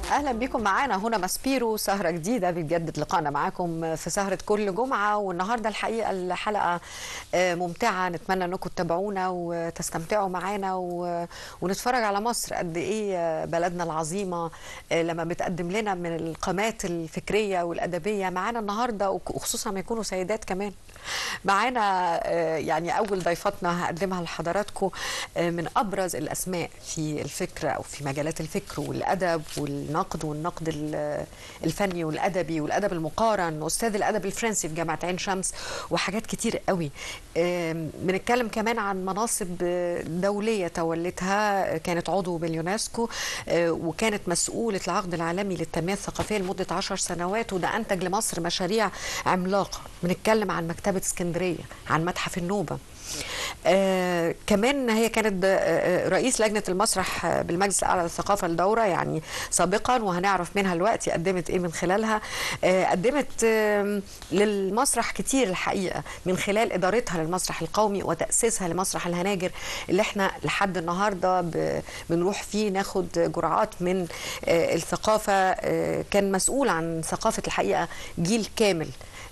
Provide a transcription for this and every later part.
اهلا بكم معانا هنا ماسبيرو سهره جديده بيتجدد لقائنا معاكم في سهره كل جمعه والنهارده الحقيقه الحلقه ممتعه نتمنى انكم تتابعونا وتستمتعوا معانا و... ونتفرج على مصر قد ايه بلدنا العظيمه لما بتقدم لنا من القامات الفكريه والادبيه معانا النهارده وخصوصا ما يكونوا سيدات كمان معانا يعني اول ضيفتنا هقدمها لحضراتكم من ابرز الاسماء في الفكر او في مجالات الفكر والادب والنقد والنقد الفني والادبي والادب المقارن استاذ الادب الفرنسي في جامعه عين شمس وحاجات كتير قوي بنتكلم كمان عن مناصب دوليه تولتها كانت عضو باليونسكو وكانت مسؤوله العقد العالمي للتنميه الثقافيه لمده 10 سنوات وده انتج لمصر مشاريع عملاقه بنتكلم عن مكتبه اسكندريه عن متحف النوبه آه كمان هي كانت آه رئيس لجنه المسرح بالمجلس الاعلى للثقافه الدوره يعني سابقا وهنعرف منها دلوقتي قدمت ايه من خلالها آه قدمت آه للمسرح كتير الحقيقه من خلال ادارتها للمسرح القومي وتاسيسها لمسرح الهناجر اللي احنا لحد النهارده بنروح فيه ناخد جرعات من آه الثقافه آه كان مسؤول عن ثقافه الحقيقه جيل كامل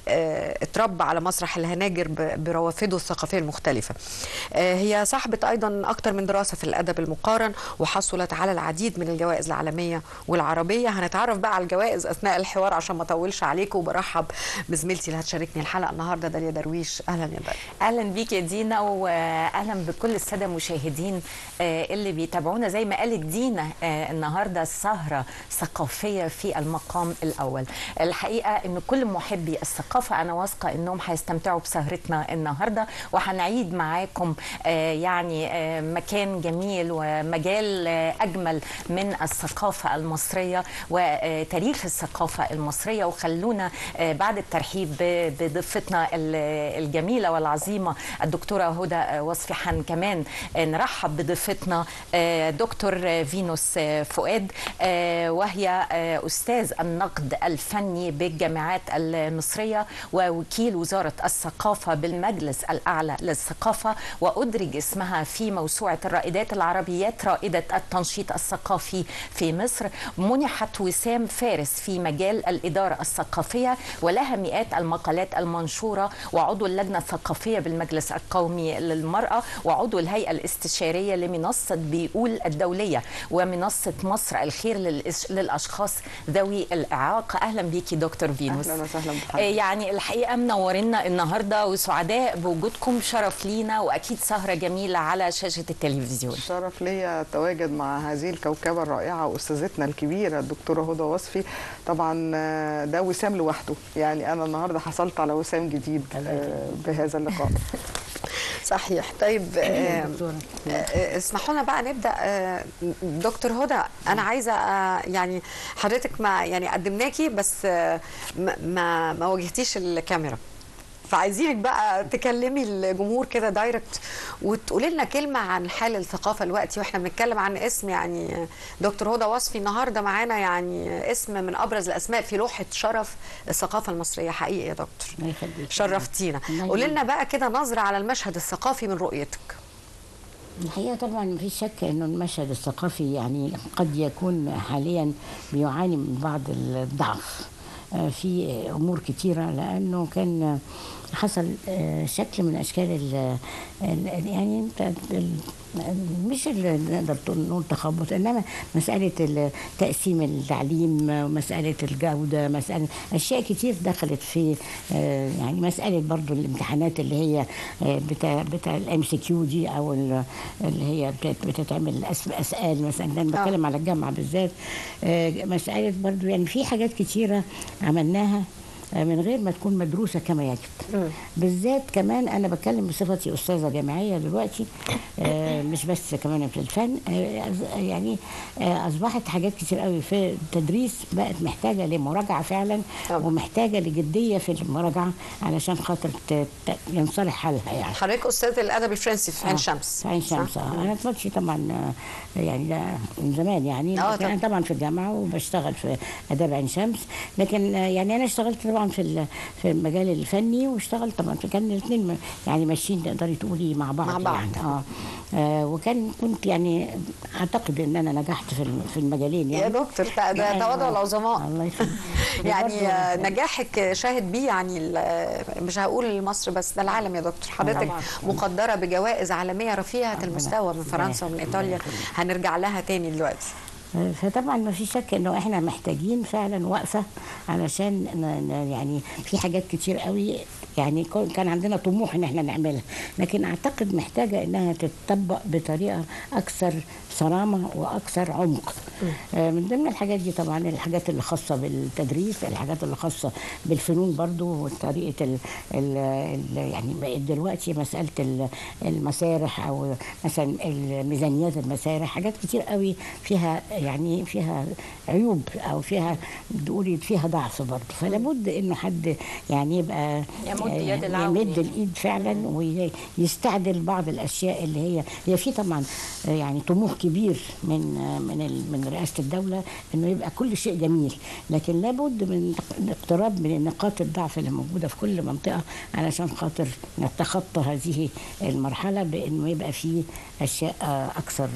اتربى على مسرح الهناجر بروافده الثقافيه المختلفه. هي صاحبه ايضا اكثر من دراسه في الادب المقارن وحصلت على العديد من الجوائز العالميه والعربيه، هنتعرف بقى على الجوائز اثناء الحوار عشان ما اطولش عليكم وبرحب بزميلتي اللي هتشاركني الحلقه النهارده داليا درويش، اهلا يا داليا. اهلا بيك يا دينا واهلا بكل الساده المشاهدين اللي بيتابعونا زي ما قالت دينا النهارده سهره ثقافيه في المقام الاول. الحقيقه ان كل محبي الثقافه الثقافة أنا واثقة إنهم هيستمتعوا بسهرتنا النهاردة وهنعيد معاكم يعني مكان جميل ومجال أجمل من الثقافة المصرية وتاريخ الثقافة المصرية وخلونا بعد الترحيب بضيفتنا الجميلة والعظيمة الدكتورة هدى وصفي حن كمان نرحب بضيفتنا دكتور فينوس فؤاد وهي أستاذ النقد الفني بالجامعات المصرية ووكيل وزارة الثقافة بالمجلس الأعلى للثقافة وأدرج اسمها في موسوعة الرائدات العربيات رائدة التنشيط الثقافي في مصر منحت وسام فارس في مجال الإدارة الثقافية ولها مئات المقالات المنشورة وعضو اللجنة الثقافية بالمجلس القومي للمرأة وعضو الهيئة الاستشارية لمنصة بيقول الدولية ومنصة مصر الخير للأشخاص ذوي الإعاقة أهلا بيكي دكتور فينوس أهلا وسهلا بحضرتك يعني الحقيقه منورنا النهارده وسعداء بوجودكم شرف لينا واكيد سهره جميله على شاشه التلفزيون شرف ليا التواجد مع هذه الكوكبه الرائعه واستاذتنا الكبيره الدكتوره هدى وصفي طبعا ده وسام لوحده يعني انا النهارده حصلت على وسام جديد بهذا اللقاء صحيح طيب اسمحوا لنا بقى نبدا دكتور هدى انا عايزه يعني حضرتك ما يعني قدمناكي بس ما ما واجهتيش الكاميرا فعايزينك بقى تكلمي الجمهور كده دايركت وتقولي لنا كلمه عن حال الثقافه الوقتي واحنا بنتكلم عن اسم يعني دكتور هدى وصفي النهارده معانا يعني اسم من ابرز الاسماء في لوحه شرف الثقافه المصريه حقيقي يا دكتور شرفتينا قولي لنا بقى كده نظره على المشهد الثقافي من رؤيتك الحقيقه طبعا مفيش شك انه المشهد الثقافي يعني قد يكون حاليا بيعاني من بعض الضعف في امور كتيره لانه كان حصل شكل من اشكال ال يعني مش اللي نقدر نقول تخبط انما مساله تقسيم التعليم مساله الجوده مساله اشياء كتير دخلت في يعني مساله برضو الامتحانات اللي هي بتاع بتاع الام سي كيو دي او اللي هي بتتعمل اسئله مثلا انا بتكلم على الجامعه بالذات مساله برضو يعني في حاجات كتيره عملناها من غير ما تكون مدروسه كما يجب بالذات كمان انا بتكلم بصفتي استاذه جامعيه دلوقتي مش بس كمان في الفن يعني اصبحت حاجات كتير قوي في التدريس بقت محتاجه لمراجعه فعلا ومحتاجه لجديه في المراجعه علشان خاطر ينصلح حالها يعني حضرتك استاذ الادب الفرنسي في عين شمس في عين شمس اه انا اتفضلتي طبعا يعني ده من زمان يعني انا طبعا في الجامعه وبشتغل في اداب عين شمس لكن يعني انا اشتغلت طبعا في ال- في المجال الفني واشتغل طبعا كان الاثنين يعني ماشيين تقدري تقولي مع بعض مع بعض. يعني اه, آه وكان كنت يعني اعتقد ان انا نجحت في الم- في المجالين يا يعني دكتور ده ده أيوة. تواضع العظماء الله يخليك يعني برضو- آه، نجاحك شاهد بيه يعني ال- مش هقول مصر بس ده العالم يا دكتور حضرتك طبعاً. مقدره بجوائز عالميه رفيعه المستوى من فرنسا ومن ايطاليا هنرجع لها تاني دلوقتي فطبعا ما في شك انه احنا محتاجين فعلا وقفه علشان ن- ن- يعني في حاجات كتير قوي يعني كون- كان عندنا طموح ان احنا نعملها لكن اعتقد محتاجه انها تتطبق بطريقه اكثر صرامه واكثر عمق آه، من ضمن الحاجات دي طبعا الحاجات اللي خاصه بالتدريس الحاجات اللي خاصه بالفنون برضو وطريقه ال ال ال يعني بقت دلوقتي مساله ال- المسارح او مثلا الميزانيات المسارح حاجات كتير قوي فيها يعني فيها عيوب او فيها تقولي فيها ضعف برضه فلا بد انه حد يعني يبقى يمد يد يعني العون يمد يعني. الايد فعلا ويستعدل بعض الاشياء اللي هي هي في طبعا يعني طموح كبير من من ال- من رئاسه الدوله انه يبقى كل شيء جميل لكن لابد من الاقتراب من نقاط الضعف اللي موجوده في كل منطقه علشان خاطر نتخطى هذه المرحله بانه يبقى في اشياء اكثر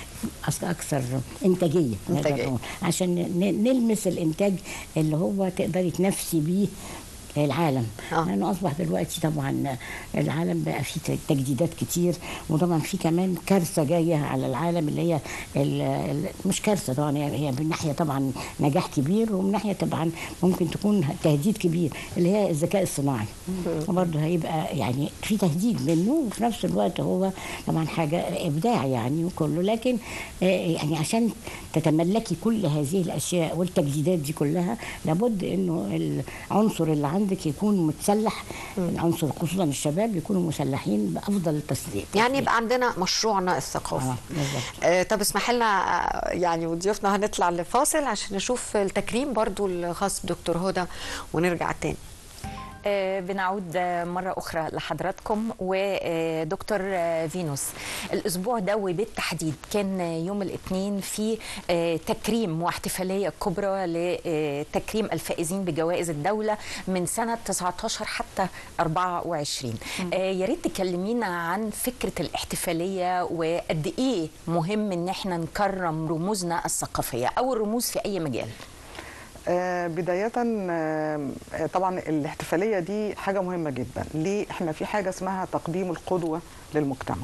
اكثر انتاجيه نقدر إنتاجية. نقول. عشان ن- نلمس الانتاج اللي هو تقدري تنافسي بيه العالم آه. لانه اصبح دلوقتي طبعا العالم بقى فيه ت- تجديدات كتير وطبعا في كمان كارثه جايه على العالم اللي هي ال ال مش كارثه طبعا هي هي من ناحيه طبعا نجاح كبير ومن ناحيه طبعا ممكن تكون تهديد كبير اللي هي الذكاء الصناعي وبرضه هيبقى يعني في تهديد منه وفي نفس الوقت هو طبعا حاجه ابداع يعني وكله لكن آه، يعني عشان تتملكي كل هذه الاشياء والتجديدات دي كلها لابد انه العنصر اللي عندك يكون متسلح العنصر خصوصا الشباب يكونوا مسلحين بافضل التسليح يعني يبقى عندنا مشروعنا الثقافي اه بالظبط آه، طب اسمح لنا آه، يعني وضيوفنا هنطلع لفاصل عشان نشوف التكريم برضو الخاص بدكتور هدى ونرجع تاني آه، بنعود آه، مرة أخرى لحضراتكم ودكتور آه، فينوس الأسبوع ده وبالتحديد كان يوم الاثنين في آه، تكريم واحتفالية كبرى لتكريم الفائزين بجوائز الدولة من سنة 19 حتى 24 آه، يا ريت تكلمينا عن فكرة الاحتفالية وقد إيه مهم إن احنا نكرم رموزنا الثقافية أو الرموز في أي مجال آه، بداية آه، طبعا الاحتفالية دي حاجة مهمة جدا ليه احنا في حاجة اسمها تقديم القدوة للمجتمع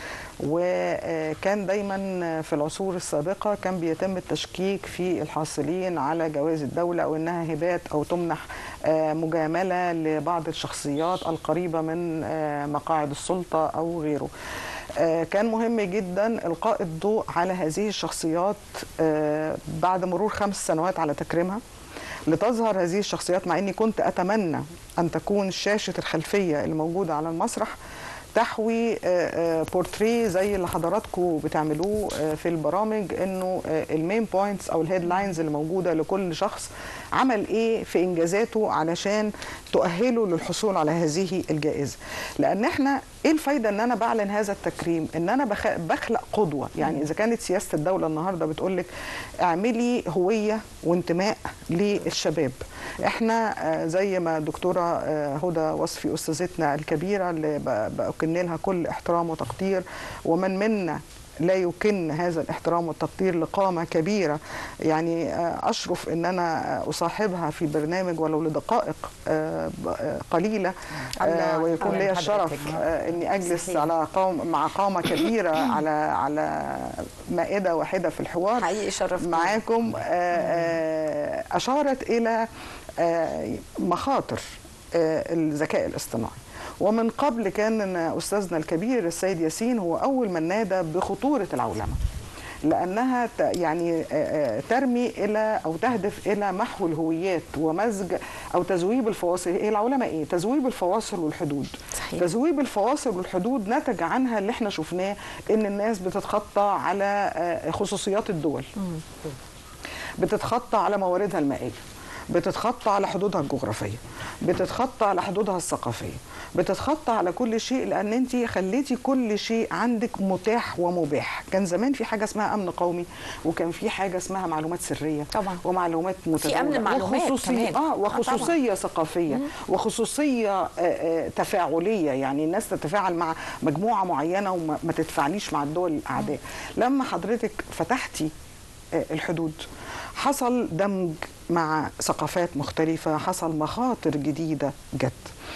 وكان دايما في العصور السابقة كان بيتم التشكيك في الحاصلين على جوائز الدولة أو إنها هبات أو تمنح آه، مجاملة لبعض الشخصيات القريبة من آه، مقاعد السلطة أو غيره آه، كان مهم جدا إلقاء الضوء على هذه الشخصيات آه، بعد مرور خمس سنوات على تكريمها لتظهر هذه الشخصيات مع اني كنت اتمنى ان تكون شاشه الخلفيه اللي موجوده على المسرح تحوي آه، آه، بورتريه زي اللي حضراتكم بتعملوه آه، في البرامج انه آه، المين بوينتس او الهيدلاينز اللي موجوده لكل شخص عمل ايه في انجازاته علشان تؤهله للحصول على هذه الجائزه لان احنا ايه الفايده ان انا بعلن هذا التكريم ان انا بخ- بخلق قدوه يعني اذا كانت سياسه الدوله النهارده بتقول لك اعملي هويه وانتماء للشباب احنا آه، زي ما الدكتوره آه، هدى وصفي استاذتنا الكبيره اللي ب- بأكن لها كل احترام وتقدير ومن منا لا يكن هذا الاحترام والتقدير لقامة كبيرة يعني آه، أشرف أن أنا آه، أصاحبها في برنامج ولو لدقائق آه، ب- آه، قليلة آه، الله ويكون يحفظك لي حضرتك. الشرف آه، أني أجلس صحيح. على قوم مع قامة كبيرة على على مائدة واحدة في الحوار حقيقي شرفتينا. معاكم آه، آه، أشارت إلى آه، مخاطر آه، الذكاء الاصطناعي ومن قبل كان أستاذنا الكبير السيد ياسين هو أول من نادى بخطورة العولمة لأنها ت- يعني آه، آه، ترمي إلى أو تهدف إلى محو الهويات ومزج أو تذويب الفواصل هي العولمة إيه؟ تذويب الفواصل والحدود صحيح. تذويب الفواصل والحدود نتج عنها اللي احنا شفناه إن الناس بتتخطى على آه، خصوصيات الدول بتتخطى على مواردها المائية بتتخطى على حدودها الجغرافيه بتتخطى على حدودها الثقافيه بتتخطى على كل شيء لان انت خليتي كل شيء عندك متاح ومباح كان زمان في حاجه اسمها امن قومي وكان في حاجه اسمها معلومات سريه طبعا. ومعلومات متداوله أمن معلومات وخصوصيه كمان. اه آه، وخصوصيه ثقافيه وخصوصيه آه، آه، تفاعليه يعني الناس تتفاعل مع مجموعه معينه وما ما تتفاعليش مع الدول الاعداء لما حضرتك فتحتي آه، الحدود حصل دمج مع ثقافات مختلفه حصل مخاطر جديده جت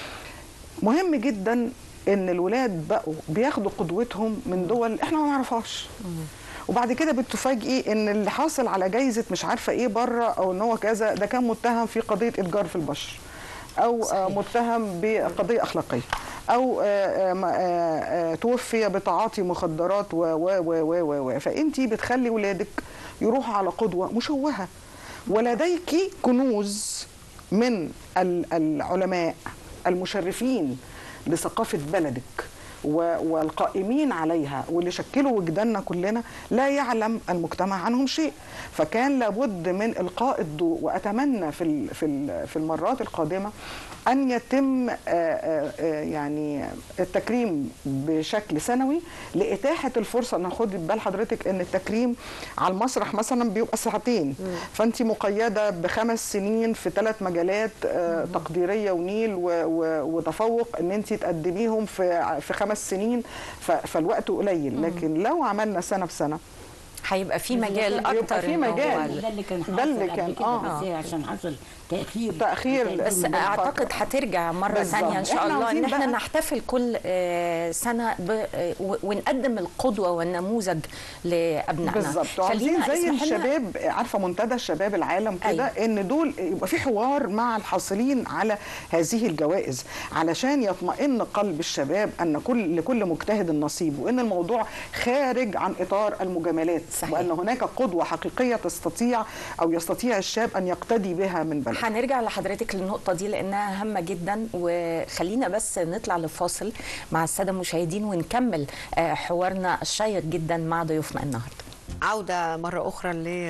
مهم جدا ان الولاد بقوا بياخدوا قدوتهم من دول احنا ما نعرفهاش وبعد كده بتفاجئي ان اللي حاصل على جايزه مش عارفه ايه بره او ان هو كذا ده كان متهم في قضيه اتجار في البشر او آه، متهم بقضيه اخلاقيه او آه، آه، ما- آه، آه، توفي بتعاطي مخدرات و و و و و و فانت بتخلي ولادك يروحوا على قدوه مشوهه ولديك كنوز من ال- العلماء المشرفين لثقافه بلدك و- والقائمين عليها واللي شكلوا وجداننا كلنا لا يعلم المجتمع عنهم شيء فكان لابد من القاء الضوء واتمنى في ال- في ال- في المرات القادمه ان يتم آه، آه، آه، يعني التكريم بشكل سنوي لاتاحه الفرصه ان خدي بال حضرتك ان التكريم على المسرح مثلا بيبقى ساعتين فانت مقيده بخمس سنين في ثلاث مجالات آه، تقديريه ونيل و- و- وتفوق ان انت تقدميهم في في خمس سنين ف- فالوقت قليل لكن لو عملنا سنه بسنه هيبقى في مجال يبقى اكتر في إن هو مجال. ال- ده اللي كان ده اللي حاصل كان- قبل كده آه. بس هي عشان حصل تاخير تأخير تأخير بس من اعتقد فترة. هترجع مره بالظبط. ثانيه ان شاء إحنا الله ان عاوزين احنا بقى- نحتفل كل آه، سنه ب- آه، و- ونقدم القدوه والنموذج لابنائنا بالظبط وعايزين خلينا زي اسمح لنا- الشباب عارفه منتدى الشباب العالم كده أيوة. ان دول يبقى في حوار مع الحاصلين على هذه الجوائز علشان يطمئن قلب الشباب ان كل لكل مجتهد نصيب وان الموضوع خارج عن اطار المجاملات صحيح. وان هناك قدوه حقيقيه تستطيع او يستطيع الشاب ان يقتدي بها من بلده هنرجع لحضرتك للنقطة دي لأنها هامة جدا وخلينا بس نطلع لفاصل مع السادة المشاهدين ونكمل آه، حوارنا الشيق جدا مع ضيوفنا النهارده عودة مرة أخرى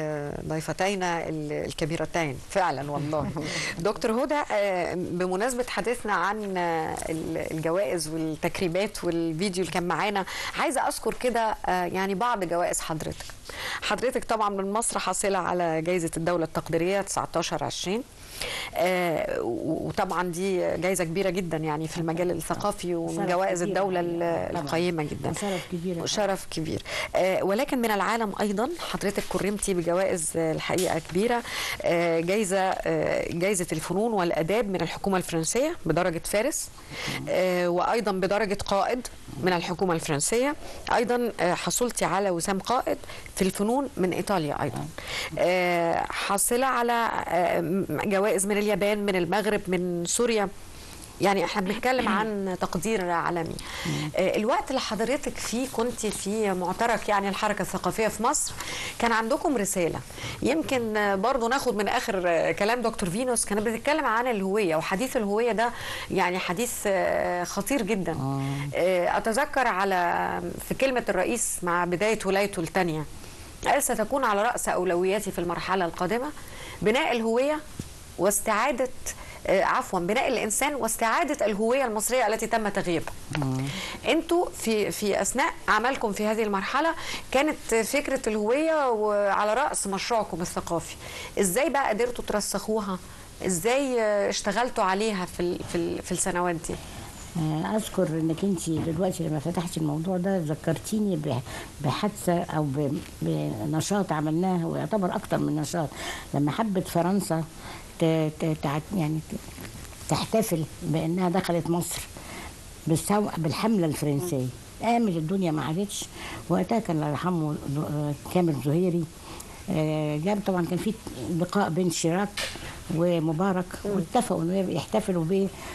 لضيفتينا ال- الكبيرتين فعلا والله دكتور هدى آه، بمناسبة حديثنا عن آه، ال- الجوائز والتكريمات والفيديو اللي كان معانا عايزة أذكر كده آه، يعني بعض جوائز حضرتك حضرتك طبعا من مصر حاصلة على جائزة الدولة التقديرية 19 20 آه، و- وطبعا دي جائزة كبيرة جدا يعني في المجال الثقافي ومن شرف جوائز كبير الدولة يعني. ال- طبعاً. القيمة جدا شرف كبير شرف كبير آه ولكن من العالم ايضا حضرتك كرمتي بجوائز آه، الحقيقه كبيره آه جايزه آه جايزه الفنون والاداب من الحكومه الفرنسيه بدرجه فارس آه وايضا بدرجه قائد من الحكومه الفرنسيه ايضا آه حصلتي على وسام قائد في الفنون من ايطاليا ايضا آه حاصله على آه م- جوائز من اليابان من المغرب من سوريا يعني احنا بنتكلم عن تقدير عالمي آه، الوقت اللي حضرتك فيه كنت في معترك يعني الحركة الثقافية في مصر كان عندكم رسالة يمكن آه، برضو ناخد من آخر آه، كلام دكتور فينوس كانت بتتكلم عن الهوية وحديث الهوية ده يعني حديث آه، خطير جدا آه، أتذكر على في كلمة الرئيس مع بداية ولايته الثانية قال ستكون على رأس أولوياتي في المرحلة القادمة بناء الهوية واستعادة آه، عفوا بناء الانسان واستعاده الهويه المصريه التي تم تغييبها. انتوا في في اثناء عملكم في هذه المرحله كانت فكره الهويه وعلى راس مشروعكم الثقافي. ازاي بقى قدرتوا ترسخوها؟ ازاي آه، اشتغلتوا عليها في ال- في ال- في السنوات دي؟ آه، اذكر انك انت دلوقتي لما فتحتي الموضوع ده ذكرتيني ب- بحادثه او ب- بنشاط عملناه ويعتبر اكتر من نشاط لما حبت فرنسا ت- ت- تع- يعني ت- تحتفل بانها دخلت مصر بالسو... بالحمله الفرنسيه قامت الدنيا ما عادتش وقتها كان الله يرحمه ز- آه، كامل زهيري آه، جاب طبعا كان في لقاء بين شيراك ومبارك واتفقوا انه يحتفلوا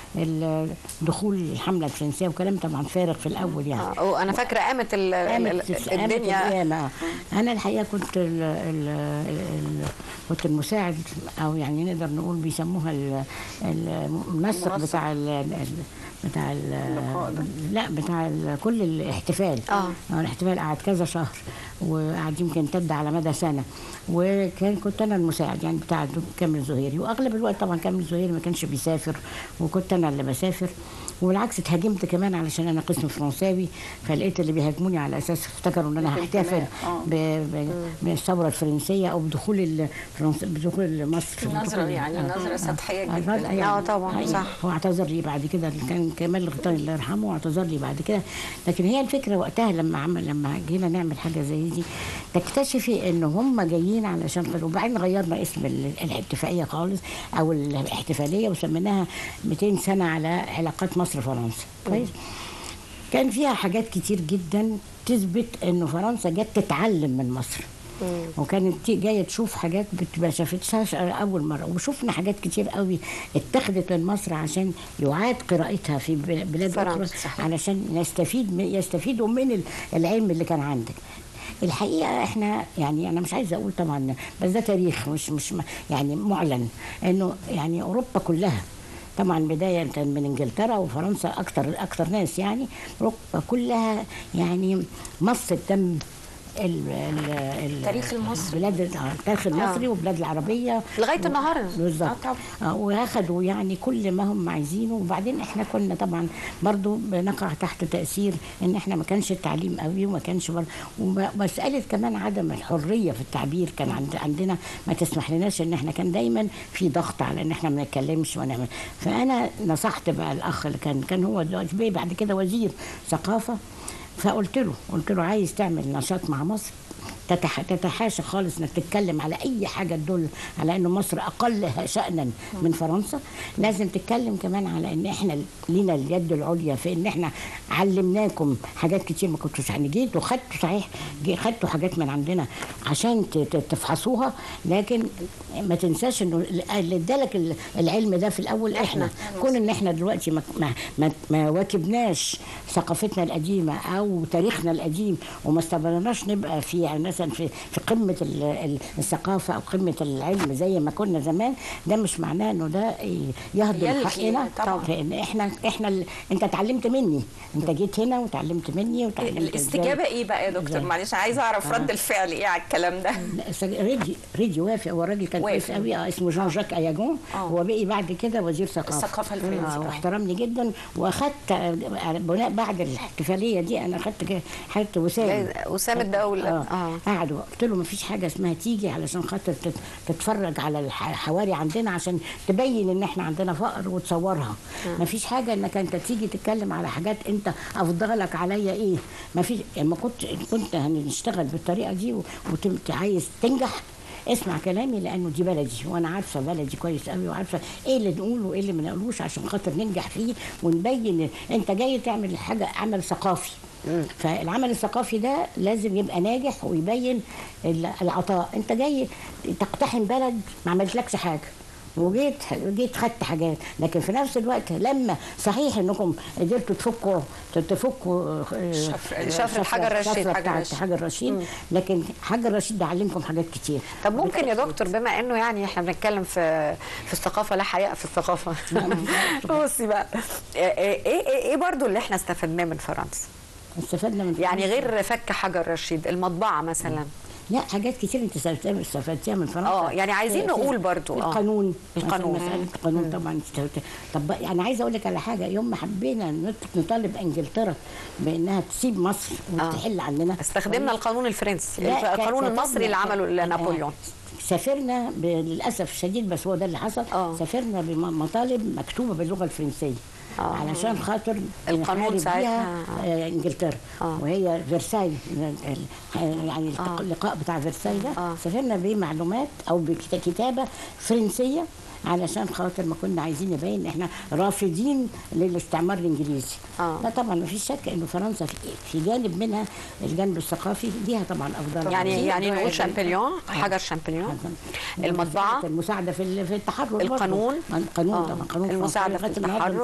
بدخول الحمله الفرنسيه وكلام طبعا فارغ في الاول يعني آه، وانا فاكره قامت ال- ال- قامت ال- قامت الدنيا القيامة. انا الحقيقه كنت ال ال ال كنت المساعد او يعني نقدر نقول بيسموها ال- المنسق المنسق. بتاع ال- ال- بتاع ال- اللقاء ده؟ لا بتاع ال- كل الاحتفال آه. الاحتفال قعد كذا شهر وقعد يمكن امتد على مدى سنه وكان كنت انا المساعد يعني بتاع الدكتور كامل زهيري واغلب الوقت طبعا كامل زهيري ما كانش بيسافر وكنت انا اللي بسافر وبالعكس اتهاجمت كمان علشان انا قسم فرنساوي فلقيت اللي بيهاجموني على اساس افتكروا ان انا هحتفل آه. ب- ب- بالثوره الفرنسيه او بدخول الفرنس بدخول مصر نظرة يعني آه. نظرة سطحية آه، جدا يعني آه، طبعاً، يعني صح. هو اعتذر لي بعد كده كان كمال الغيطاني الله يرحمه اعتذر لي بعد كده لكن هي الفكره وقتها لما عمل لما جينا نعمل حاجه زي دي تكتشفي ان هم جايين علشان خاطر وبعدين غيرنا اسم ال- الاتفاقيه خالص او الاحتفاليه وسميناها 200 سنه على علاقات مصر فرنسا كويس كان فيها حاجات كتير جدا تثبت انه فرنسا جت تتعلم من مصر وكانت تي- جايه تشوف حاجات بت- ما شافتهاش اول مره وشفنا حاجات كتير قوي اتخذت من مصر عشان يعاد قراءتها في بل- بلاد فرنسا، اخرى صحيح. علشان نستفيد من- يستفيدوا من ال- العلم اللي كان عندك الحقيقه احنا يعني انا مش عايزه اقول طبعا بس ده تاريخ مش مش م- يعني معلن انه يعني اوروبا كلها طبعا بدايه من انجلترا وفرنسا اكتر اكتر ناس يعني اوروبا كلها يعني مص الدم ال- ال- ال- التاريخ المصري. بلاد آه، التاريخ المصري والبلاد العربيه لغايه النهارده بالظبط آه طبعا. آه، واخدوا يعني كل ما هم عايزينه وبعدين احنا كنا طبعا برضو بنقع تحت تاثير ان احنا ما كانش التعليم قوي وما كانش بر... ومساله كمان عدم الحريه في التعبير كان عند عندنا ما تسمح لناش ان احنا كان دايما في ضغط على ان احنا ما نتكلمش ونعمل فانا نصحت بقى الاخ اللي كان كان هو دلوقتي بيه بعد كده وزير ثقافه فقلت له قلت له عايز تعمل نشاط مع مصر تتح... تتحاشى خالص انك تتكلم على اي حاجه تدل على ان مصر اقل شانا من فرنسا لازم تتكلم كمان على ان احنا لينا اليد العليا في ان احنا علمناكم حاجات كتير ما كنتوش يعني جيت وخدتوا صحيح جي- خدتوا حاجات من عندنا عشان ت- ت- تفحصوها لكن ما تنساش انه اللي ادالك ال- العلم ده في الاول احنا كون ان احنا دلوقتي ما ما ما, ما واكبناش ثقافتنا القديمه او تاريخنا القديم وما استمرناش نبقى في يعني مثلا في في قمه ال- ال- الثقافه او قمه العلم زي ما كنا زمان ده مش معناه انه ده ي- يهدم يلغي حقنا طبعاً. لان احنا احنا ال- انت اتعلمت مني انت جيت هنا وتعلمت مني وتعلمت إزاي. الاستجابة ايه بقى يا دكتور إزاي. معلش عايزة اعرف رد الفعل ايه على الكلام ده لا، س- ريدي ريدي وافق هو راجل كان وافق. كويس قوي اه اسمه جان جاك اياجون آه. هو بقي بعد كده وزير ثقافه الثقافة الفرنسية. آه، واحترمني جدا واخدت آه، بناء بعد الاحتفاليه دي انا اخدت كده حته وسام وسام الدولة. اه آه. قعدوا قلت له ما فيش حاجه اسمها تيجي علشان خاطر تت- تتفرج على الح- الحواري عندنا عشان تبين ان احنا عندنا فقر وتصورها ما فيش حاجه انك انت تيجي تتكلم على حاجات انت افضلك عليا ايه ما فيش لما كنت كنت هنشتغل بالطريقه دي وكنت عايز تنجح اسمع كلامي لانه دي بلدي وانا عارفه بلدي كويس قوي وعارفه ايه اللي نقوله وايه اللي ما نقولوش عشان خاطر ننجح فيه ونبين انت جاي تعمل حاجه عمل ثقافي فالعمل الثقافي ده لازم يبقى ناجح ويبين ال- العطاء انت جاي تقتحم بلد ما عملتلكش حاجه وجيت جيت خدت حاجات لكن في نفس الوقت لما صحيح انكم قدرتوا تفكوا تفكوا آه، شفرة- شفرة حجر رشيد. الشفرة حجر بتاعت رشيد. حجر رشيد لكن حجر رشيد ده علمكم حاجات كتير طب ممكن يا دكتور بما انه يعني احنا بنتكلم في في الثقافه لا حياء في الثقافه بصي بقى ايه ايه ايه برضو اللي احنا استفدناه من فرنسا استفدنا من يعني غير فك حجر رشيد المطبعه مثلا لا حاجات كتير انت استفدتها استفدتيها من فرنسا اه، يعني عايزين في- نقول في برضو، اه. القانون القانون. مثلاً مساله القانون طبعا استفدت طب انا عايزه اقول لك على حاجه يوم ما حبينا نط- نطالب انجلترا بانها تسيب مصر وتحل عننا استخدمنا القانون الفرنسي لا، كان- القانون كتبنا- المصري اللي عمله كان- نابليون آه، سافرنا ب- للاسف الشديد بس هو ده اللي حصل اه. سافرنا بمطالب مكتوبه باللغه الفرنسيه اه. علشان خاطر القانون نحارب ساعتها، بيها، آه، انجلترا اه. وهي فرساي ال- يعني التق- اللقاء بتاع فرساي ده اه. سافرنا بمعلومات او بكتابه فرنسيه علشان خاطر ما كنا عايزين نبين احنا رافضين للاستعمار الانجليزي اه. لا طبعا ما فيش شك انه فرنسا في, في جانب منها الجانب الثقافي ليها طبعا افضل يعني كتير. يعني نقول آه. شامبليون حجر شامبليون المطبعه المساعده في ال- في التحرر برضه. القانون. القانون آه. طبعا قانون المساعدة فرنسي في لغايه النهارده التحرر. مش بتستعمل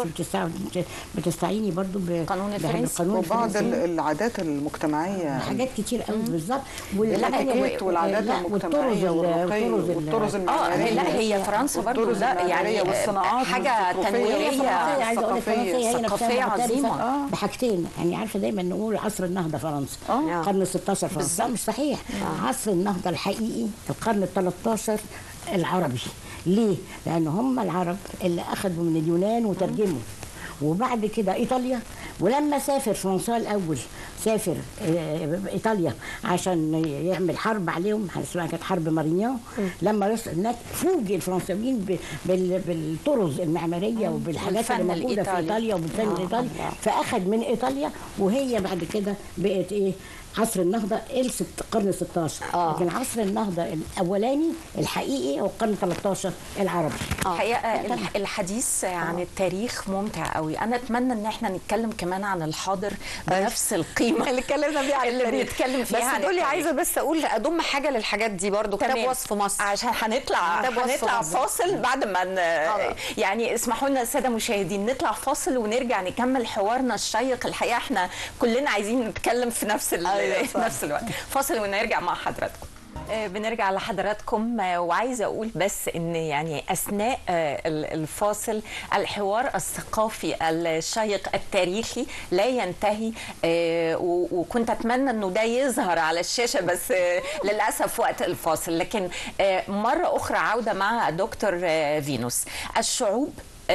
بقى بت- بتستعيني برضو ب- قانون ب- الفرنسي. بالقانون وبعض ال- الفرنسي. العادات المجتمعيه حاجات كتير قوي بالظبط الاتيكيت والعادات لا، المجتمعيه والرقي والطرز ال- والطرز اه المعماريه لا هي فرنسا برضو والطرز لا يعني المعمارية والصناعات حاجه والزخرفية تنويريه والصناعات. عايزه اقول لك ثقافية. فرنسا هي نفسها ثقافية معترفة عظيمة. بحاجتين يعني عارفه دايما نقول عصر النهضه فرنسا آه. القرن ال 16 فرنسا لا مش صحيح عصر النهضه الحقيقي القرن ال 13 العربي ليه؟ لان هم العرب اللي اخذوا من اليونان وترجموا وبعد كده ايطاليا ولما سافر فرنسا الاول سافر آه، ايطاليا عشان يعمل حرب عليهم اسمها كانت حرب مارينيان لما وصل هناك فوجئ الفرنساويين ب- بال- بالطرز المعماريه وبالحاجات والفن اللي موجوده في الإيطالي. ايطاليا وبالفن آه، الايطالي الله. فاخذ من ايطاليا وهي بعد كده بقت ايه عصر النهضه الست القرن 16 آه. لكن عصر النهضه الاولاني الحقيقي هو القرن 13 العربي الحقيقه الح- الحديث عن التاريخ ممتع قوي انا اتمنى ان احنا نتكلم كمان عن الحاضر بنفس القيمه اللي اتكلمنا فيها عن اللي التاريخ. بنتكلم فيها بس عن دول التاريخ. عايزه بس اقول اضم حاجه للحاجات دي برضو كتاب تمام. وصف مصر عشان هنطلع كتاب وصف هنطلع مصر. فاصل بعد ما ن... آه. يعني اسمحوا لنا الساده المشاهدين نطلع فاصل ونرجع نكمل حوارنا الشيق الحقيقه احنا كلنا عايزين نتكلم في نفس ال... أيوة صح. نفس الوقت فاصل ونرجع مع حضراتكم آه، بنرجع لحضراتكم آه، وعايزه اقول بس ان يعني اثناء آه، ال- الفاصل الحوار الثقافي الشيق التاريخي لا ينتهي آه، و- وكنت اتمنى انه ده يظهر على الشاشه بس آه، للاسف وقت الفاصل لكن آه، مره اخرى عوده مع دكتور آه، فينوس الشعوب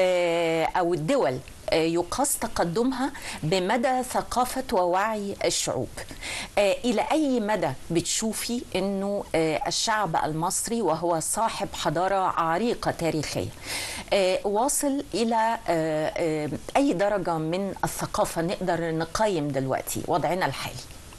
آه، او الدول آه، يقاس تقدمها بمدى ثقافة ووعي الشعوب آه، إلى أي مدى بتشوفي أنه آه، الشعب المصري وهو صاحب حضارة عريقة تاريخية آه، واصل إلى آه، آه، أي درجة من الثقافة نقدر نقيم دلوقتي وضعنا الحالي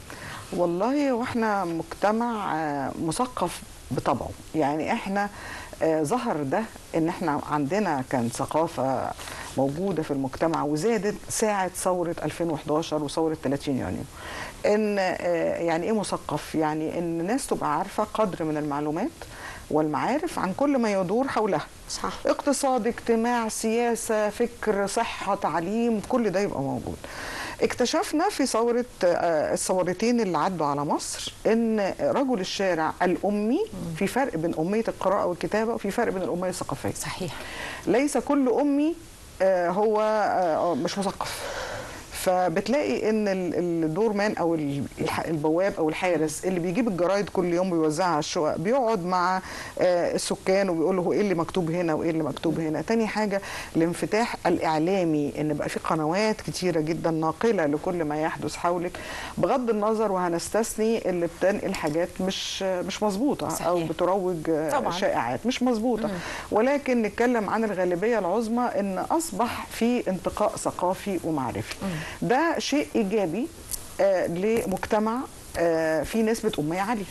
والله واحنا مجتمع آه، مثقف بطبعه يعني احنا آه، ظهر ده ان احنا عندنا كان ثقافه موجوده في المجتمع وزادت ساعه ثوره 2011 وثوره 30 يونيو ان آه، يعني ايه مثقف يعني ان الناس تبقى عارفه قدر من المعلومات والمعارف عن كل ما يدور حولها صح اقتصاد اجتماع سياسة فكر صحة تعليم كل ده يبقى موجود اكتشفنا في ثورة آه، الثورتين اللي عدوا على مصر ان رجل الشارع الأمي في فرق بين أمية القراءة والكتابة وفي فرق بين الأمية الثقافية صحيح ليس كل أمي آه، هو آه، مش مثقف فبتلاقي ان ال- الدورمان او ال- الح- البواب او الحارس اللي بيجيب الجرايد كل يوم بيوزعها على الشقق بيقعد مع آه، السكان وبيقول له ايه اللي مكتوب هنا وايه اللي مكتوب هنا تاني حاجه الانفتاح الاعلامي ان بقى في قنوات كتيره جدا ناقله لكل ما يحدث حولك بغض النظر وهنستثني اللي بتنقل حاجات مش مش مظبوطه او صحيح. بتروج آه، طبعاً. شائعات مش مظبوطه ولكن نتكلم عن الغالبيه العظمى ان اصبح في انتقاء ثقافي ومعرفي ده شيء ايجابي آه لمجتمع آه فيه نسبه اميه عاليه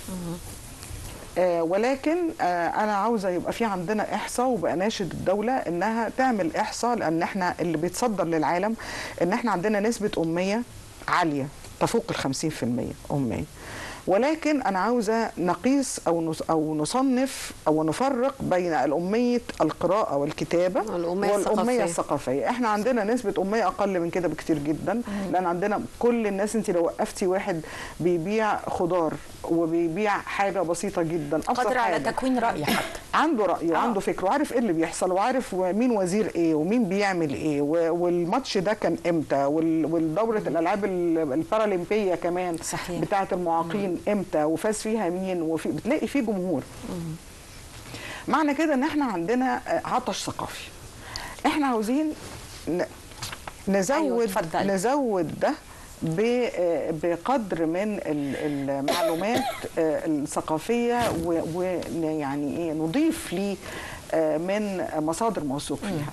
آه ولكن آه انا عاوزه يبقى في عندنا احصاء وبناشد الدوله انها تعمل احصاء لان احنا اللي بيتصدر للعالم ان احنا عندنا نسبه اميه عاليه تفوق ال 50% اميه ولكن انا عاوزه نقيس او نص- او نصنف او نفرق بين الاميه القراءه والكتابه والأمية والاميه الثقافية. الثقافيه احنا عندنا نسبه اميه اقل من كده بكتير جدا لان عندنا كل الناس انت لو وقفتي واحد بيبيع خضار وبيبيع حاجه بسيطه جدا ابسط قادر على حاجة. تكوين رأي حتى عنده رأي آه. وعنده فكر وعارف ايه اللي بيحصل وعارف مين وزير ايه ومين بيعمل ايه و- والماتش ده كان امتى وال- والدورة الالعاب ال- البارالمبية كمان صحيح. بتاعة المعاقين امتى وفاز فيها مين وفي بتلاقي فيه جمهور معنى كده ان احنا عندنا آه، عطش ثقافي احنا عاوزين ن- نزود أيوة، اتفضلي. نزود ده ب- آه، بقدر من ال- المعلومات آه، الثقافيه ويعني ايه نضيف ليه آه، من مصادر موثوق فيها.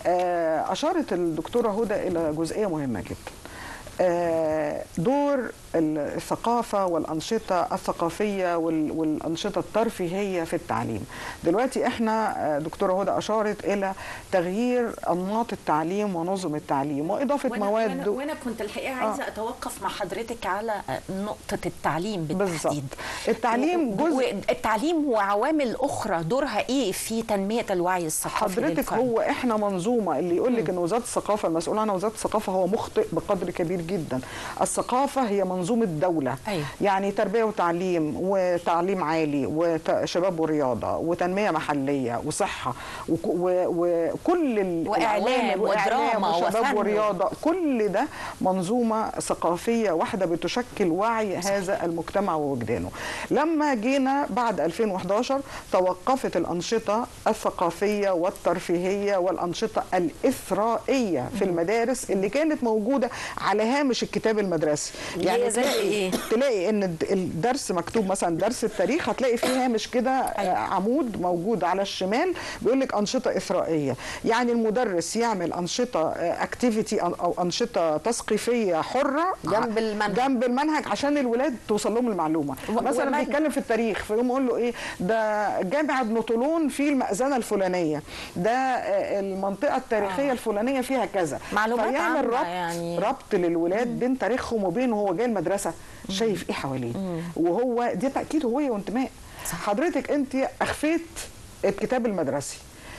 آه، اشارت الدكتوره هدى الى جزئيه مهمه جدا. آه، دور ال- الثقافه والانشطه الثقافيه وال- والانشطه الترفيهيه في التعليم دلوقتي احنا آه، دكتوره هدى اشارت الى تغيير انماط التعليم ونظم التعليم واضافه وانا مواد وانا, وأنا كنت الحقيقه عايزه اتوقف مع حضرتك على نقطه التعليم بالتحديد التعليم و- جزء- و- التعليم وعوامل اخرى دورها ايه في تنميه الوعي الثقافي حضرتك للفرد؟ هو احنا منظومه اللي يقول لك ان وزاره الثقافه المسؤول عنها وزاره الثقافه هو مخطئ بقدر كبير جدا الثقافه هي منظومه دوله أيوة. يعني تربيه وتعليم وتعليم عالي وشباب ورياضه وتنميه محليه وصحه وك- و- وكل ال- وإعلام العوامل ودراما وشباب وفن. ورياضه كل ده منظومه ثقافيه واحده بتشكل وعي هذا المجتمع ووجدانه لما جينا بعد 2011 توقفت الانشطه الثقافيه والترفيهيه والانشطه الاثرائيه في المدارس اللي كانت موجوده على هامش الكتاب المدرسي اللي هي زي تلاقي إيه؟ تلاقي ان الد- الدرس مكتوب مثلا درس التاريخ هتلاقي فيه هامش كده آه، عمود موجود على الشمال بيقول لك انشطه اثرائيه يعني المدرس يعمل انشطه اكتيفيتي او انشطه تثقيفيه حره جنب المنهج. جنب المنهج عشان الولاد توصل لهم المعلومه و- مثلا ومن- بيتكلم في التاريخ فيقوم يقول له ايه ده جامع ابن طولون في المأذنه الفلانيه ده آه، المنطقه التاريخيه الفلانيه فيها كذا معلومات فيعمل عامة ربط يعني. ربط للولاد بين تاريخهم وبين هو جاي المدرسه شايف ايه حواليه وهو دي تاكيد هويه وانتماء حضرتك انت اخفيت الكتاب المدرسي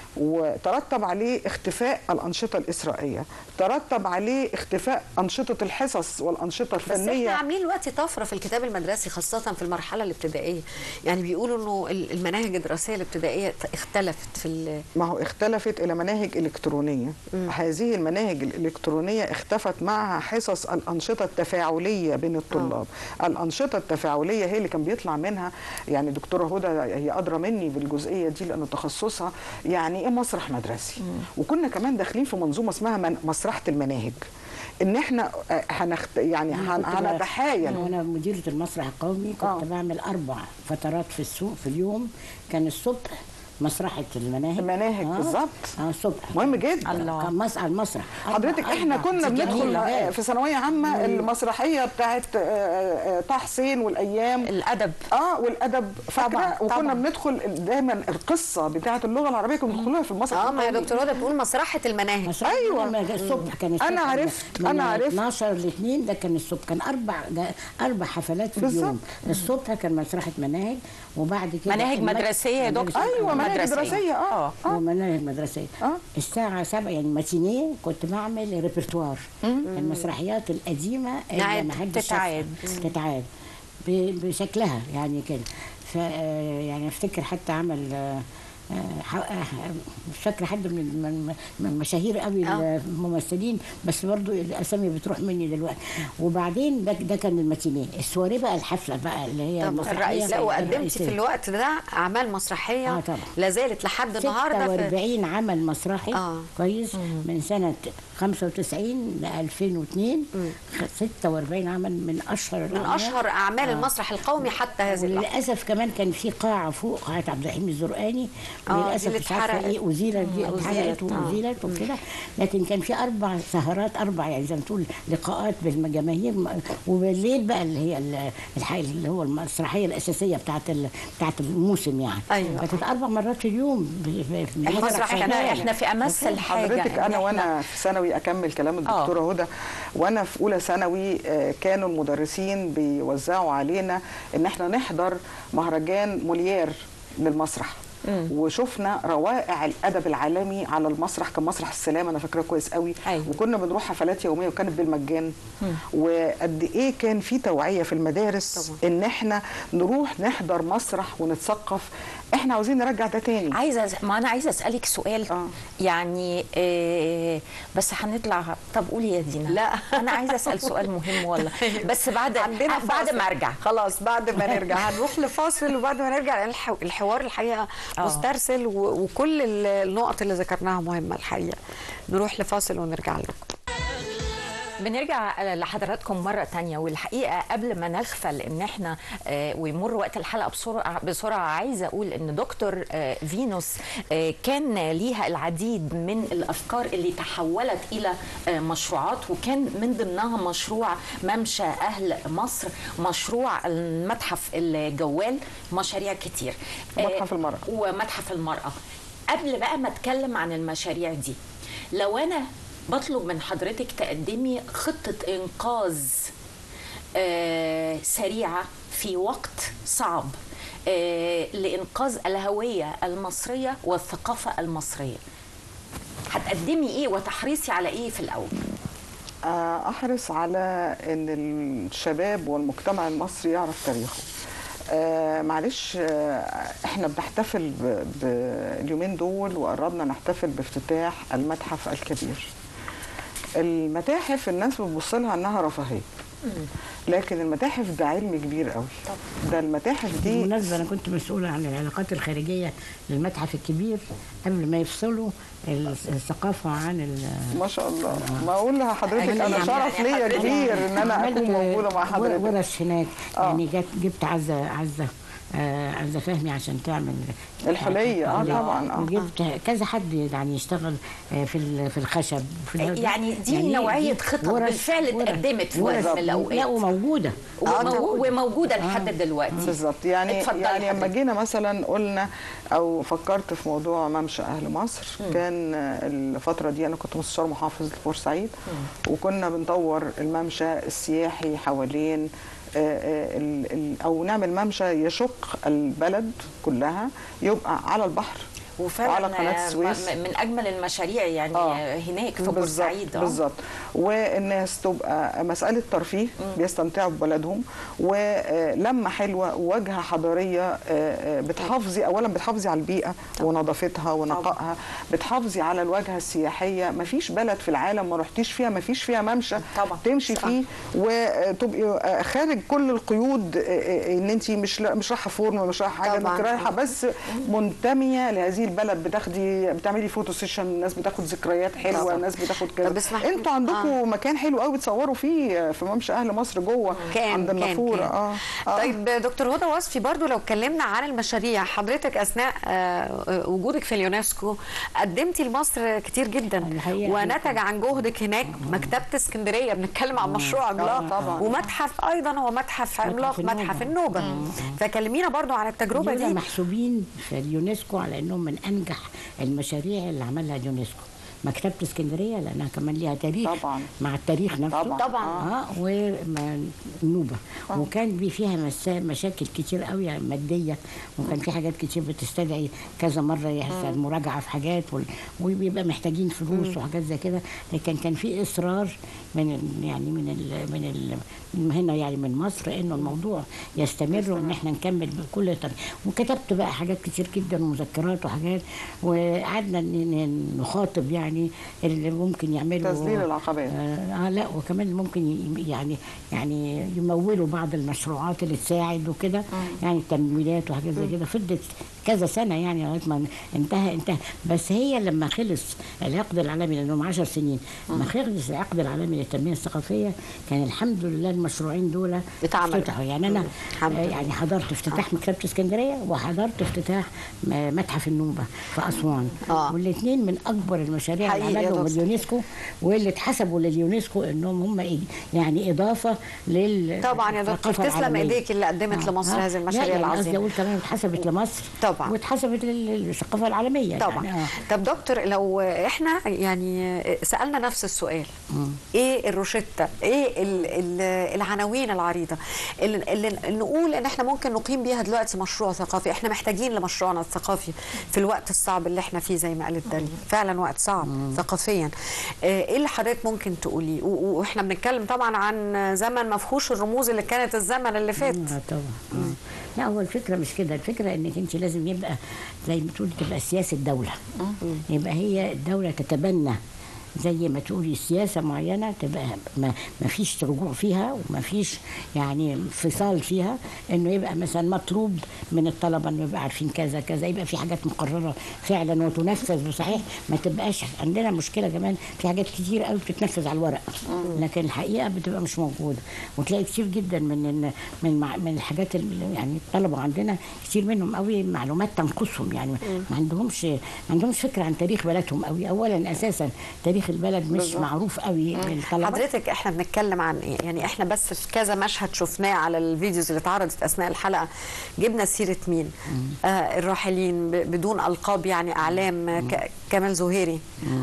وترتب عليه اختفاء الانشطه الاسرائيه ترتب عليه اختفاء انشطه الحصص والانشطه بس احنا الفنيه عاملين دلوقتي طفره في الكتاب المدرسي خاصه في المرحله الابتدائيه يعني بيقولوا انه ال- المناهج الدراسيه الابتدائيه اختلفت في ال- ما هو اختلفت الى مناهج الكترونيه هذه المناهج الالكترونيه اختفت معها حصص الانشطه التفاعليه بين الطلاب الانشطه التفاعليه هي اللي كان بيطلع منها يعني دكتوره هدى هي ادرى مني بالجزئيه دي لان تخصصها يعني ايه مسرح مدرسي وكنا كمان داخلين في منظومه اسمها من مسرحه المناهج ان احنا آه، هنخت يعني هن- كنت ب- هنتحايل وانا مديرة المسرح القومي كنت آه. بعمل اربع فترات في السوق في اليوم كان الصبح مسرحة المناهج المناهج بالظبط. اه الصبح مهم جدا الله. كان مس على المسرح أربع- حضرتك احنا أربع كنا جميل بندخل لغاية. في ثانويه عامه المسرحيه بتاعت آه، آه، طه حسين والايام الادب اه والادب فاكره طبعاً، وكنا طبعاً. بندخل دايما القصه بتاعت اللغه العربيه كنا بندخلها في المسرح اه ما يا القومي. دكتور هدى بتقول مسرحه المناهج مسرح أيوة. المنهج الصبح كان أنا الصبح عرفت، من أنا عرفت. 12 ل 2 ده كان الصبح كان اربع اربع حفلات في بالظبط. اليوم الصبح كان مسرحة مناهج وبعد كده مناهج المد- مدرسيه يا دكتور ايوه مناهج مدرسية. دراسيه اه اه ومناهج مدرسية آه. الساعة 7 يعني ماتينيه كنت بعمل ريpertoire المسرحيات القديمة اللي نعاد، ما حدش تتعاد. شافها. تتعاد ب- بشكلها يعني كده ف آه، يعني افتكر حتى عمل آه، آه، ح- آه، مش فاكره حد من من من مشاهير قوي آه. الممثلين بس برضو الاسامي بتروح مني دلوقتي وبعدين ده, ده كان الماتينيه السواري بقى الحفله بقى اللي هي طب المسرحيه الرئيس لا وقدمتي في الرئيسية. الوقت ده اعمال مسرحيه آه طبعا. لا زالت لحد النهارده في 46 عمل مسرحي آه. كويس من سنة 95 ل 2002 خ- 46 عمل من أشهر من الأعمال. اشهر اعمال المسرح القومي حتى هذه اللحظه وللاسف كمان كان في قاعه فوق قاعه عبد الرحيم الزرقاني آه، دي وللاسف اللي مش عارفه اتحرقت. ايه ازيلت دي مم، اتحرقت أزيلت، آه. وازيلت وكده لكن كان في اربع سهرات اربع يعني زي ما تقول لقاءات بالجماهير م- وبالليل بقى اللي هي ال- الحي اللي هو المسرحيه الاساسيه بتاعت ال- بتاعت الموسم يعني أيوة. كانت اربع مرات في اليوم ب- ب- احنا بمسرح احنا شغال. احنا في امس الحاجه حضرتك إن انا إحنا- وانا في ثانوي اكمل كلام الدكتوره هدى وانا في اولى ثانوي آه، كانوا المدرسين بيوزعوا علينا ان احنا نحضر مهرجان موليير للمسرح وشفنا روائع الادب العالمي على المسرح كان مسرح السلام انا فاكراه كويس قوي أيوة. وكنا بنروح حفلات يوميه وكانت بالمجان وقد ايه كان في توعيه في المدارس طبعا. ان احنا نروح نحضر مسرح ونتثقف احنا عاوزين نرجع ده تاني عايزه أس- ما انا عايزه اسالك سؤال آه. يعني إيه بس هنطلع طب قولي يا دينا لا. انا عايزه اسال سؤال مهم والله بس بعد عندنا آه، بعد فاصل. ما ارجع خلاص بعد ما نرجع هنروح لفاصل وبعد ما نرجع الح- الحوار الحقيقه آه. مسترسل و- وكل ال- النقط اللي ذكرناها مهمه الحقيقه نروح لفاصل ونرجع لكم بنرجع لحضراتكم مرة تانية والحقيقة قبل ما نغفل ان احنا آه، ويمر وقت الحلقة بسرعة بسرعة عايزة اقول ان دكتور آه، فينوس آه، كان ليها العديد من الافكار اللي تحولت الى آه، مشروعات وكان من ضمنها مشروع ممشى اهل مصر مشروع المتحف الجوال مشاريع كتير آه، ومتحف المرأة. ومتحف المرأة قبل بقى ما اتكلم عن المشاريع دي لو انا بطلب من حضرتك تقدمي خطة انقاذ آه سريعة في وقت صعب آه لانقاذ الهوية المصرية والثقافة المصرية هتقدمي ايه وتحريصي على ايه في الاول آه، احرص على ان الشباب والمجتمع المصري يعرف تاريخه آه معلش آه احنا بنحتفل ب- باليومين دول وقربنا نحتفل بافتتاح المتحف الكبير المتاحف الناس بتبص لها انها رفاهيه لكن المتاحف ده علم كبير قوي ده المتاحف دي بالمناسبة أنا كنت مسؤولة عن العلاقات الخارجية للمتحف الكبير قبل ما يفصلوا الثقافة عن ال- ما شاء الله ما اقول لحضرتك أنا انا يعني- شرف ليا يعني كبير ان انا عملت اكون موجوده مع ور- حضرتك ورش هناك آه. يعني جت جبت عزة عزة آه عزة فهمي عشان تعمل الحلية، آه الحلية. طبعاً، آه. وجبت كذا حد يعني يشتغل آه في ال- في الخشب في ال- يعني دي نوعية خطط بالفعل اتقدمت في وقت من الأوقات. لا وموجودة ومو- وموجودة لحد دلوقتي بالظبط يعني اتفضلي يعني لما حضرتك. جينا مثلا قلنا او فكرت في موضوع ممشى اهل مصر كان الفتره دي انا كنت مستشار محافظ بورسعيد وكنا بنطور الممشى السياحي حوالين آه، آه، ال- ال- او نعمل ممشى يشق البلد كلها يبقى على البحر وفعلا وعلى قناه السويس م- من اجمل المشاريع يعني آه. هناك في بالظبط- بورسعيد آه. بالظبط والناس تبقى مساله ترفيه بيستمتعوا ببلدهم ولما حلوه وواجهه حضاريه آه، آه، بتحافظي اولا بتحافظي على البيئه ونظافتها ونقائها بتحافظي على الواجهه السياحيه مفيش بلد في العالم ما رحتيش فيها مفيش فيها ممشى طبعا. تمشي صح. فيه وتبقي آه، خارج كل القيود آه، آه، ان انت مش لا- مش رايحه فورم مش رايحه حاجه طبعاً. انت رايحه بس منتميه لهذه البلد بتاخدي بتعملي فوتو سيشن الناس بتاخد ذكريات حلوه طبعاً. الناس بتاخد طب كذا اسمح لي. انتوا عندكم آه. مكان حلو قوي بتصوروا فيه في ممشى اهل مصر جوه كان عند كان النافوره كان. اه آه. طيب دكتور هدى وصفي برضو لو اتكلمنا عن المشاريع حضرتك اثناء آه، وجودك في اليونسكو قدمتي لمصر كتير جدا الحقيقة ونتج عن جهدك هناك مكتبه اسكندريه بنتكلم عن مشروع عملاق طبعاً. ومتحف ايضا هو متحف عملاق النوبة. متحف النوبه فكلمينا برضو عن التجربه دول دي محسوبين في اليونسكو على انهم من انجح المشاريع اللي عملها اليونسكو مكتبة اسكندرية لأنها كمان ليها تاريخ طبعاً. مع التاريخ نفسه طبعاً. طبعاً. اه والنوبة وكان بي فيها مسا مشاكل كتير قوي مادية وكان في حاجات كتير بتستدعي كذا مرة يحصل مراجعة في حاجات وال- وبيبقى محتاجين فلوس وحاجات زي كده لكن كان في إصرار من ال- يعني من ال من ال من هنا يعني من مصر انه الموضوع يستمر وان احنا نكمل بكل طريقه وكتبت بقى حاجات كتير جدا ومذكرات وحاجات وقعدنا ن- ن- نخاطب يعني اللي ممكن يعملوا تذليل العقبات. آه, اه لا وكمان ممكن ي- يعني يعني يمولوا بعض المشروعات اللي تساعد وكده يعني تمويلات وحاجات زي كده فضلت كذا سنه يعني لغايه ما انتهى انتهى بس هي لما خلص العقد العالمي لانهم 10 سنين لما خلص العقد العالمي للتنميه الثقافيه كان الحمد لله المشروعين دول اتعملوا. افتتحوا يعني انا الحمد آه لله. يعني حضرت افتتاح مكتبه اسكندريه وحضرت افتتاح م- متحف النوبه في اسوان آه. والاثنين من اكبر المشاريع حقيقي اللي يا عملهم دكتور. اليونسكو واللي اتحسبوا لليونسكو انهم هم إيه- يعني اضافه لل طبعا يا دكتور الثقافة تسلم العالمية. ايديك اللي قدمت لمصر هذه لا، المشاريع يعني قصدي العظيمه اقول كمان اتحسبت لمصر طبعاً. واتحسبت للثقافه العالميه طبعا يعني آه. طب دكتور لو احنا يعني سالنا نفس السؤال ايه الروشته ايه ال ال العناوين العريضه اللي, اللي نقول ان احنا ممكن نقيم بيها دلوقتي مشروع ثقافي احنا محتاجين لمشروعنا الثقافي في الوقت الصعب اللي احنا فيه زي ما قالت داليا فعلا وقت صعب ثقافيا آه، ايه اللي حضرتك ممكن تقوليه و- و- واحنا بنتكلم طبعا عن زمن ما فيهوش الرموز اللي كانت الزمن اللي فات آه طبعا آه. لا هو الفكره مش كده الفكره انك انت لازم يبقى زي ما تقولي تبقى سياسه دوله يبقى هي الدوله تتبنى زي ما تقولي سياسه معينه تبقى ما, ما فيش رجوع فيها وما فيش يعني انفصال فيها انه يبقى مثلا مطلوب من الطلبه انه يبقى عارفين كذا كذا يبقى في حاجات مقرره فعلا وتنفذ بصحيح ما تبقاش عندنا مشكله كمان في حاجات كتير قوي بتتنفذ على الورق لكن الحقيقه بتبقى مش موجوده وتلاقي كتير جدا من ال- من مع- من الحاجات اللي يعني الطلبه عندنا كتير منهم قوي معلومات تنقصهم يعني ما عندهمش ما عندهمش فكره عن تاريخ بلدهم قوي اولا اساسا تاريخ البلد مش بالظبط. معروف قوي للطلبه حضرتك احنا بنتكلم عن ايه يعني احنا بس في كذا مشهد شفناه على الفيديوز اللي اتعرضت اثناء الحلقه جبنا سيره مين آه الراحلين ب- بدون القاب يعني اعلام آه، ك- كمال زهيري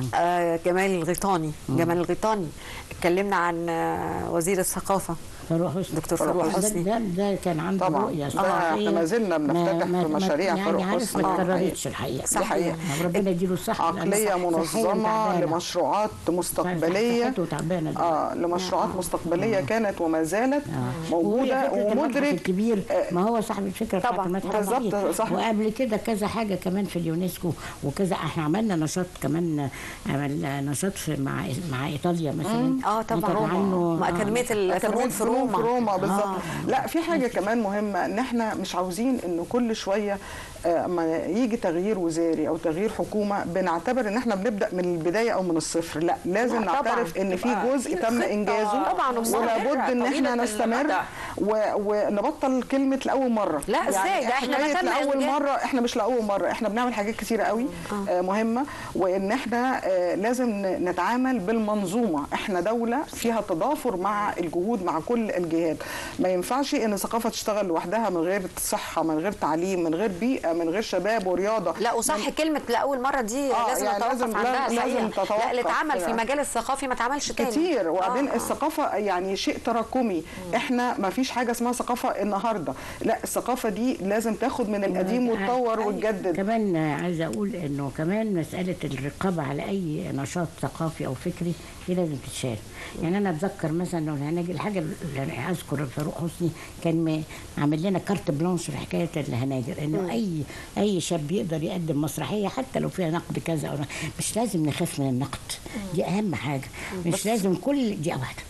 آه جمال الغيطاني جمال الغيطاني اتكلمنا عن آه وزير الثقافه فاروق حسني دكتور فاروق فاروق ده, حسني ده, ده كان عنده طبعاً. رؤيه ده ثقافية إحنا ما زلنا بنفتتح ما- في ما- مشاريع يعني فاروق عارف حسني. ما آه، اتكررتش الحقيقه دي حقيقة. ربنا يديله الصحه لأنه عقلية صحيا منظمة تعبانة. لمشروعات مستقبلية صحته تعبانه اه لمشروعات مستقبليه كانت وما زالت موجوده ومدرك ومدرك الكبير آه، ما هو صاحب الفكره بتاعت طبعاً. المتحف بالظبط، الكبير. صح. وقبل كده كذا حاجه كمان في اليونسكو وكذا احنا عملنا نشاط كمان عمل نشاط في مع مع ايطاليا مثلا اه طبعا نطق عنه ما اكاديميه الفنون أكاديمية في روما في روما بالظبط آه. لا في حاجه كمان مهمه ان احنا مش عاوزين ان كل شويه آه، اما يجي تغيير وزاري او تغيير حكومه بنعتبر ان احنا بنبدا من البدايه او من الصفر لا لازم لا، طبعاً. نعترف ان في تبقى جزء في تم خطة انجازه طبعاً، ومستمرة، ولابد ان احنا طويلة نستمر المدى. و- ونبطل كلمه لاول مره لا، إزاي؟ ده إحنا حكاية تم لاول إنجاز. مره احنا مش لاول مره احنا بنعمل حاجات كتيره قوي آه مهمه وان احنا آه لازم ن- نتعامل بالمنظومه احنا دوله فيها تضافر مع الجهود مع كل الجهات ما ينفعش ان ثقافه تشتغل لوحدها من غير صحه من غير تعليم من غير بيئه من غير شباب ورياضه لا وصح كلمه لاول مره دي آه، لازم يعني نتوقف لازم- عندها لازم الحقيقه تتوقف لا اللي اتعمل في يعني. المجال الثقافي ما اتعملش تاني كتير وبعدين آه. الثقافه يعني شيء تراكمي احنا ما فيش حاجه اسمها ثقافه النهارده لا الثقافه دي لازم تاخد من القديم وتطور وتجدد كمان عايزه اقول انه كمان مساله الرقابه على اي نشاط ثقافي او فكري دي لازم تتشال يعني انا اتذكر مثلا لو هنجي الحاجه اللي أنا اذكر فاروق حسني كان م- عامل لنا كارت بلانش في حكايه الهناجر انه اي اي شاب يقدر يقدم مسرحيه حتى لو فيها نقد كذا او مش لازم نخاف من النقد دي اهم حاجه مش لازم كل دي واحده